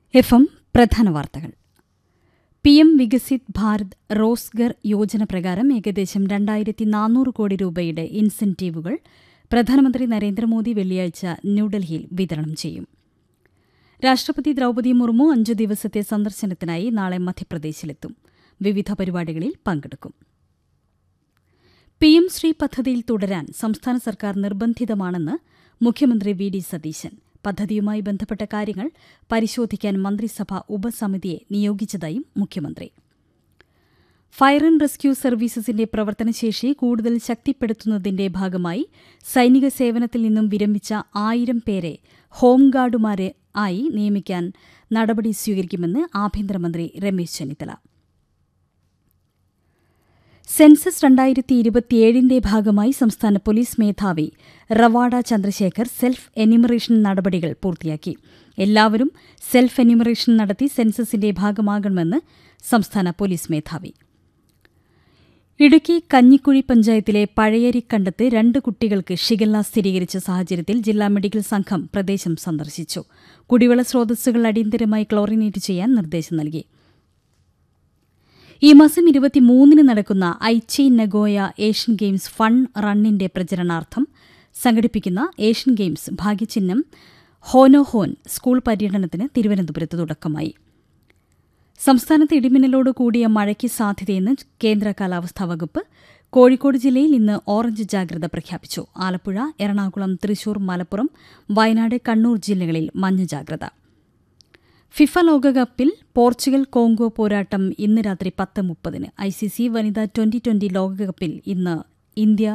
F M പ്രധാന വാർത്തകൾ P M Viksit Bharat Rozgar Yojana പ്രകാരം ഏകദേശം രണ്ടായിരത്തി നാനൂറ് കോടി രൂപയുടെ ഇൻസെന്റീവുകൾ പ്രധാനമന്ത്രി നരേന്ദ്രമോദി വെള്ളിയാഴ്ച ന്യൂഡൽഹിയിൽ വിതരണം ചെയ്യും രാഷ്ട്രപതി ദ്രൌപദി മുർമു അഞ്ചു ദിവസത്തെ സന്ദർശനത്തിനായി നാളെ മധ്യപ്രദേശിലെത്തും വിവിധ പരിപാടികളിൽ പങ്കെടുക്കും പി എം ശ്രീ പദ്ധതിയിൽ തുടരാൻ സംസ്ഥാന സർക്കാർ നിർബന്ധിതമാണെന്ന് മുഖ്യമന്ത്രി വി ഡി സതീശൻ പദ്ധതിയുമായി ബന്ധപ്പെട്ട കാര്യങ്ങൾ പരിശോധിക്കാൻ മന്ത്രിസഭ ഉപസമിതിയെ നിയോഗിച്ചതായും മുഖ്യമന്ത്രി ഫയർ ആൻഡ് റെസ്ക്യൂ സർവീസസിന്റെ പ്രവർത്തനശേഷി കൂടുതൽ ശക്തിപ്പെടുത്തുന്നതിന്റെ ഭാഗമായി സൈനിക സേവനത്തിൽ നിന്നും വിരമിച്ച ആയിരം പേരെ ഹോംഗാർഡുമാരെ ആയി നിയമിക്കാൻ നടപടി സ്വീകരിക്കുമെന്ന് ആഭ്യന്തരമന്ത്രി രമേശ് ചെന്നിത്തല സെൻസസ് രണ്ടായിരത്തി ഇരുപത്തിയേഴിന്റെ ഭാഗമായി സംസ്ഥാന പോലീസ് മേധാവി റവാഡ ചന്ദ്രശേഖർ സെൽഫ് എനിമറേഷൻ നടപടികൾ പൂർത്തിയാക്കി എല്ലാവരും സെൽഫ് എനിമറേഷൻ നടത്തി സെൻസസിന്റെ ഭാഗമാകണമെന്ന് സംസ്ഥാന പോലീസ് മേധാവി ഇടുക്കി കഞ്ഞിക്കുഴി പഞ്ചായത്തിലെ പഴയരിക്കണ്ടത്ത് രണ്ട് കുട്ടികൾക്ക് ഷിഗല്ല സ്ഥിരീകരിച്ച സാഹചര്യത്തിൽ ജില്ലാ മെഡിക്കൽ സംഘം പ്രദേശം സന്ദർശിച്ചു കുടിവെള്ള സ്രോതസ്സുകൾ അടിയന്തരമായി ക്ലോറിനേറ്റ് ചെയ്യാൻ നിർദ്ദേശം നൽകി ഈ മാസം ഇരുപത്തിമൂന്നിന് നടക്കുന്ന Aichi Nagoya Asian games fun റണ്ണിന്റെ പ്രചരണാർത്ഥം സംഘടിപ്പിക്കുന്ന ഏഷ്യൻ ഗെയിംസ് ഭാഗ്യചിഹ്നം ഹോനോ ഹോൻ സ്കൂൾ പര്യടനത്തിന് തിരുവനന്തപുരത്ത് തുടക്കമായി സംസ്ഥാനത്ത് ഇടിമിന്നലോട് കൂടിയ മഴയ്ക്ക് സാധ്യതയെന്ന് കേന്ദ്ര കാലാവസ്ഥാ വകുപ്പ് കോഴിക്കോട് ജില്ലയിൽ ഇന്ന് ഓറഞ്ച് ജാഗ്രത പ്രഖ്യാപിച്ചു ആലപ്പുഴ എറണാകുളം തൃശൂർ മലപ്പുറം വയനാട് കണ്ണൂർ ജില്ലകളിൽ മഞ്ഞ ജാഗ്രത ഫിഫ ലോകകപ്പിൽ പോർച്ചുഗൽ കോങ്കോ പോരാട്ടം ഇന്ന് രാത്രി പത്ത് മുപ്പതിന് ഐസിസി വനിതാ ട്വന്റി ട്വന്റി ലോകകപ്പിൽ ഇന്ന് ഇന്ത്യ